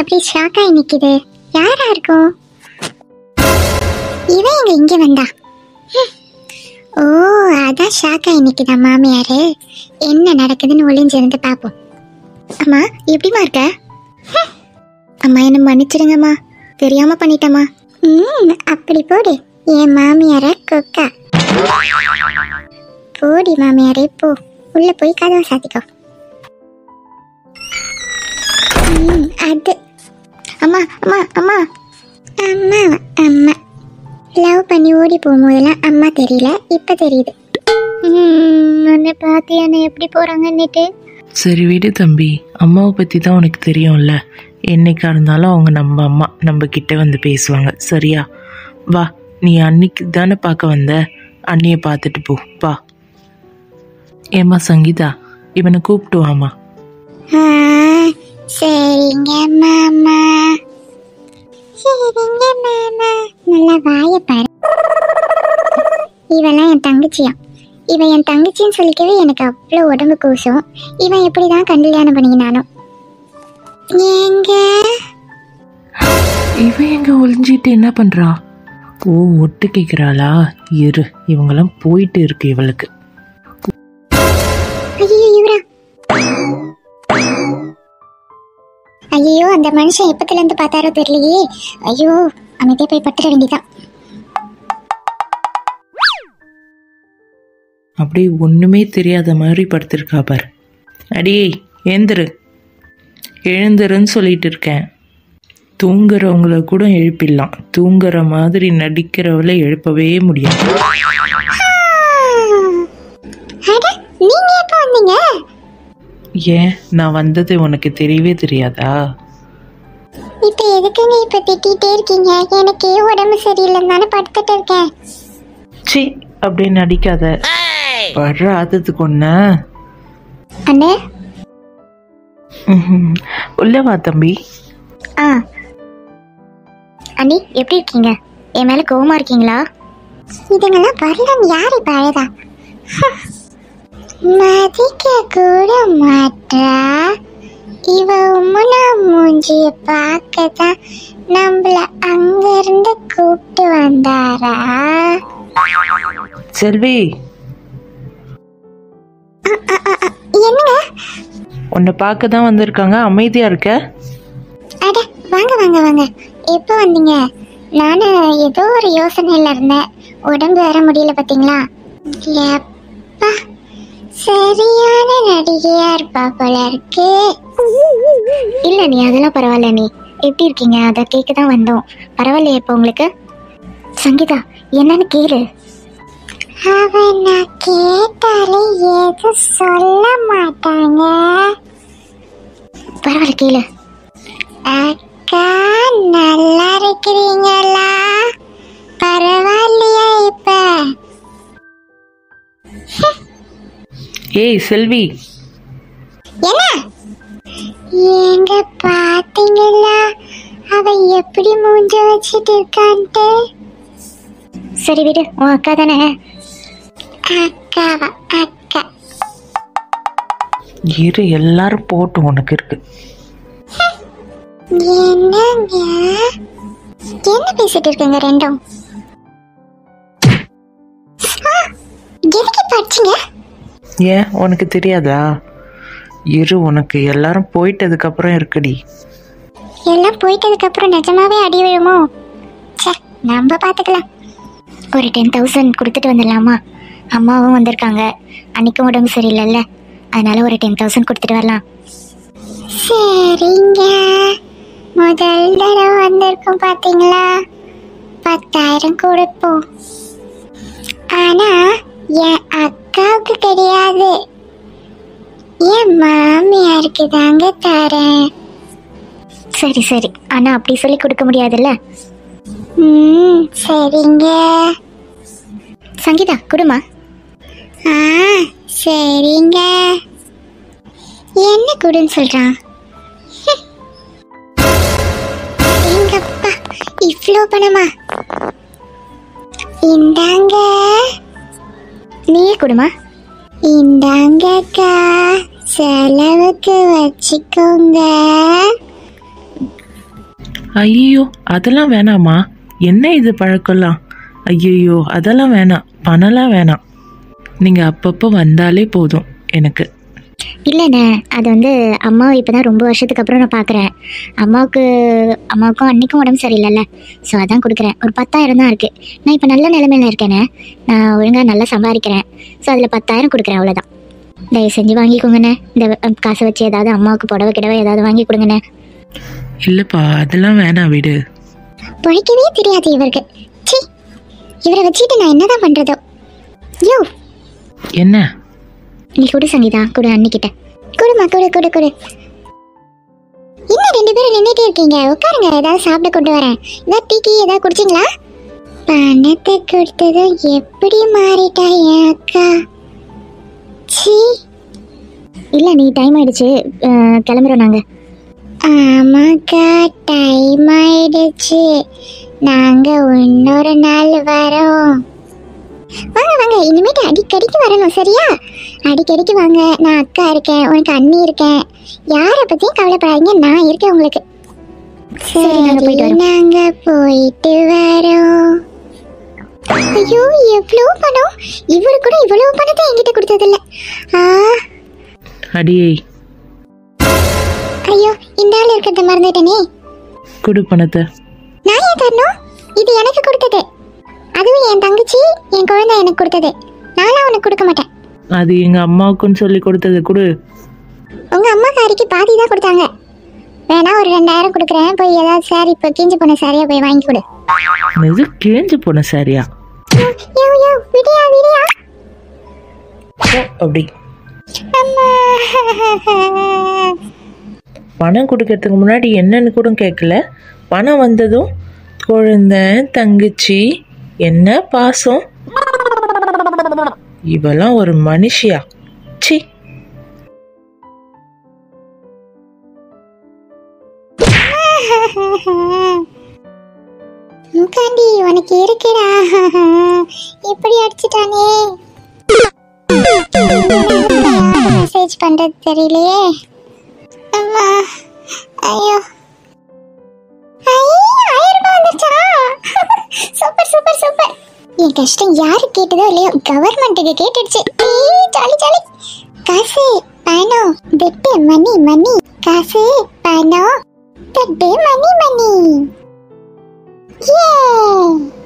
அப்படி ஷாக் ஆகி நிக்குது யாரா இருக்கும் இவன் எங்க இங்க வந்தா ஹம். ஓ அதான் ஷாக் ஆகி நிக்குதா மாமியாரு என்ன நடக்குதுன்னு ஒளிஞ்சிருந்து பாப்போம் அம்மா எப்படிமா இருக்க ஹம். அம்மா என்ன மன்னிச்சிடுங்கம்மா தெரியாம பண்ணிட்டேம்மா ம் அப்படி போடு என் மாமியார கொக்கா போடி மாமியாரே போ உள்ள போய் கதவை சாத்திக்கோ ம், அது அம்மா அம்மா அம்மா அம்மா அம்மா லவ் பண்ணி ஓடி போகும்போதெல்லாம் அம்மா தெரியல இப்ப தெரியுது உன்னை பார்த்து என்ன எப்படி போறாங்கன்னுட்டு சரி விடு தம்பி அம்மாவை பற்றி தான் உனக்கு தெரியும்ல என்னைக்கா இருந்தாலும் அவங்க நம்ம அம்மா நம்ம கிட்ட வந்து பேசுவாங்க சரியா வா நீ அன்னைக்கு தானே பார்க்க வந்த அண்ணியை பார்த்துட்டு போ வா ஏம்மா சங்கீதா இவனை கூப்பிட்டு வாமா ஆ, சரிங்க மாமா சரிங்க மாமா நல்லா வாய பாரு இவெல்லாம் என் தங்கச்சியாம் இவன் என் தங்கச்சின்னு சொல்லிக்கவே எனக்கு அவ்வளோ உடம்பு கூசும் இவன் எப்படிதான் கல்யாணம் பண்ணிக்கினானோ ஏங்க இவன் எங்க ஒளிஞ்சிட்டு என்ன பண்றா ஓ ஒட்டு கேட்குறாளா இரு இவங்கெல்லாம் போயிட்டு இருக்கு இவளுக்கு ஐயோ இவரா ஐயோ அந்த மனுஷன் எப்பத்துல இருந்து பார்த்தாரோ தெரியலையே ஐயோ அமைதியா போய் பட்டுற வேண்டியதான் அப்படியே ஒண்ணுமே தெரியாத மாதிரி படுத்திருக்கா பார் அடியே ஏந்திரு எழுந்துருன்னு சொல்லிட்டு இருக்கேன் தூங்குறவங்கள கூட எழுப்பிடலாம் தூங்குற மாதிரி நடிக்கிறவளை எழுப்பவே முடியாது அட நீங்க எப்போ வந்தீங்க ஏன் நான் வந்தது உனக்கு தெரியவே தெரியாதா இப்ப எதுக்குங்க இப்ப திட்டிகிட்டே இருக்கீங்க எனக்கு உடம்பு சரியில்லைன்னு தானே படுத்துட்டு இருக்கேன் சி அப்படியே நடிக்காத வர்ற ஆத்தத்துக்கு ஒண்ணு அண்ணே ம்ஹும். உள்ள வா தம்பி ஆ அண்ணி எப்படி இருக்கீங்க என் மேல கோவமா இருக்கீங்களா இதுங்கெல்லாம் வரலன்னு யார் இப்ப அழகா மதிக்க கூட மாட்டா இவ உம்முனா மூஞ்சிய பார்க்கதான் நம்மள அங்க இருந்து கூப்பிட்டு வந்தாரா செல்வி என்னங்க உன்னை பார்க்க தான் வந்திருக்காங்க அமைதியா இருக்க அட வாங்க வாங்க வாங்க எப்போ வந்தீங்க நானும் ஏதோ ஒரு யோசனையில இருந்தேன் உடம்பு வர முடியல பாத்தீங்களா எப்பா சரியான நடிகையா இருப்பா போல இருக்கு இல்ல நீ அதெல்லாம் பரவாயில்ல நீ எப்படி இருக்கீங்க அதை கேட்க தான் வந்தோம் பரவாயில்லையா இப்போ உங்களுக்கு சங்கீதா என்னன்னு கேளு அவன் நான் கேட்டாலே எதுவும் சொல்ல மாட்டாங்க பரவாயில்ல கேளு அக்கா நல்லா இருக்கிறீங்களா பரவாயில்லையா இப்ப ஏய் செல்வி என்ன எங்க பாத்தீங்களா அவ எப்படி மூஞ்ச வச்சிட்டு இருக்கான்ட்டு சரி விடு உன் அக்கா தானே அக்காவா அக்கா இரு எல்லாரும் போட்டும் உனக்கு இருக்கு என்னங்க என்ன பேசிட்டு இருக்கீங்க ரெண்டும் ஆ, எதுக்கு படிச்சீங்க ஏன் உனக்கு தெரியாதா இரு உனக்கு எல்லாரும் போயிட்டதுக்கு அப்புறம் இருக்குடி எல்லாம் போயிட்டதுக்கு அப்புறம் நிஜமாவே அடி விழுமோ ச்சே நம்ம பார்த்துக்கலாம் ஒரு டென் தௌசண்ட் கொடுத்துட்டு வந்துடலாமா அம்மாவும் வந்திருக்காங்க அன்னைக்கும் உடம்பு சரியில்லைல்ல அதனால ஒரு டென் தௌசண்ட் கொடுத்துட்டு வரலாம் சரிங்க முதல் தடவை வந்திருக்கோம் பார்த்தீங்களா பத்தாயிரம் கொடுப்போம் ஆனா என் அக்காவுக்கு கிடையாது என் மாமியாருக்கு தாங்க தரேன் சரி சரி ஆனா அப்படி சொல்லி கொடுக்க முடியாதுல்ல ம் சரிங்க சங்கீதா குடுமா ஆ சரிங்க என்ன குடுன்னு சொல்றான் ஹம். எங்கப்பா இவ்வளோ பணமா இந்தாங்க நீயே குடுமா இந்தாங்கக்கா செலவுக்கு வச்சுக்கோங்க ஐயோ அதெல்லாம் வேணாம்மா என்ன இது பழக்கம்லாம் ஐயோ அதெல்லாம் வேணாம் பணம்லாம் வேணாம் நீங்கள் அப்பப்போ வந்தாலே போதும் எனக்கு இல்லைண்ணே அது வந்து அம்மாவை இப்போ தான் ரொம்ப வருஷத்துக்கு அப்புறம் நான் பார்க்குறேன் அம்மாவுக்கு அம்மாவுக்கும் அன்னைக்கும் உடம்பு சரியில்லைல்ல ஸோ அதான் கொடுக்குறேன் ஒரு பத்தாயிரம் தான் இருக்குது நான் இப்போ நல்ல நிலைமையில இருக்கேனே நான் ஒழுங்காக நல்லா சம்பாதிக்கிறேன் ஸோ அதில் பத்தாயிரம் கொடுக்குறேன் அவ்வளோதான் தயவு செஞ்சு வாங்கிக்கோங்கண்ணே இந்த அஹ், காசை வச்சு ஏதாவது அம்மாவுக்கு புடவை கிடவை ஏதாவது வாங்கி கொடுங்கண்ணே இல்லைப்பா அதெல்லாம் வேணாம் விடு பிழைக்கவே தெரியாது இவருக்கு சி இவரை வச்சுட்டு நான் என்னதான் பண்றதோ யோ என்ன நீ கொடு சங்கீதா கொடு அன்னிக்கிட்ட கொடுமா கொடு கொடு கொடு என்ன ரெண்டு பேரும் நின்றுட்டே இருக்கீங்க உட்காருங்க ஏதாவது சாப்பிட கொண்டு வரேன் ஏதாவது டீ கீ ஏதாவது குடிச்சிங்களா பணத்தை கொடுத்ததும் எப்படி மாறிட்டா என் அக்கா சி இல்லை நீ டைம் ஆயிடுச்சு அஹ், கிளம்புறோம் நாங்கள் ஆமாக்கா டைம் ஆயிடுச்சு நாங்க இன்னொரு நாள் வரோம் வாங்க வாங்க இனிமேட்டு அடிக்கடிக்கு வரணும் சரியா அடிக்கடிக்கு வாங்க நான் அக்கா இருக்கேன் உனக்கு அண்ணி இருக்கேன் யாரை பத்தியும் கவலைப்படாதீங்க நான் இருக்கேன் உங்களுக்கு சரி நாங்க போயிட்டு வரோம் நாங்க போயிட்டு வரோம் ஐயோ எவ்வளவு பணம் இவரு கூட இவ்வளவு பணத்தை என்கிட்ட கொடுத்ததில்ல ஆ அடியே ஐயோ இந்த ஆள் இருக்கிறத மறந்துட்டேனே கொடு பணத்தை நான் ஏன் தரணும் இது எனக்கு கொடுத்தது அதுவும் என் தங்கச்சி என் குழந்தை எனக்கு கொடுத்தது நானும் உனக்கு கொடுக்க மாட்டேன் அது எங்கள் அம்மாவுக்குன்னு சொல்லி கொடுத்தது கொடு உங்க அம்மா காரிக்கு பாதி தான் கொடுத்தாங்க வேணா ஒரு ரெண்டாயிரம் கொடுக்குறேன் போய் ஏதாவது சாரி இப்போ கீஞ்சு போன சாரியா போய் வாங்கி கொடு இது கிழிஞ்சு போன சாரியா யோ யோ விடியா விடியா அப்படி அம்மா பணம் கொடுக்கறதுக்கு முன்னாடி என்னன்னு கூட கேட்கல பணம் வந்ததும் குழந்தை தங்கச்சி என்ன பாசம் இவெல்லாம் ஒரு மனுஷியா சி முக்காண்டி உனக்கு இருக்குடா எப்படி அடிச்சிட்டானே மெசேஜ் பண்றது தெரியலையே அம்மா ஐயோ ஐ, ஆயிரம் ரூபாய் வந்துருச்சா சூப்பர் சூப்பர் சூப்பர் என் கஷ்டம் யாரு கேட்டதோ இல்லையோ கவர்மெண்ட்டுக்கு கேட்டுடுச்சு ஏய், ஜாலி ஜாலி காசு பணம் திட்டு மணி மணி காசு பணம் திட்டு மணி மணி ஏ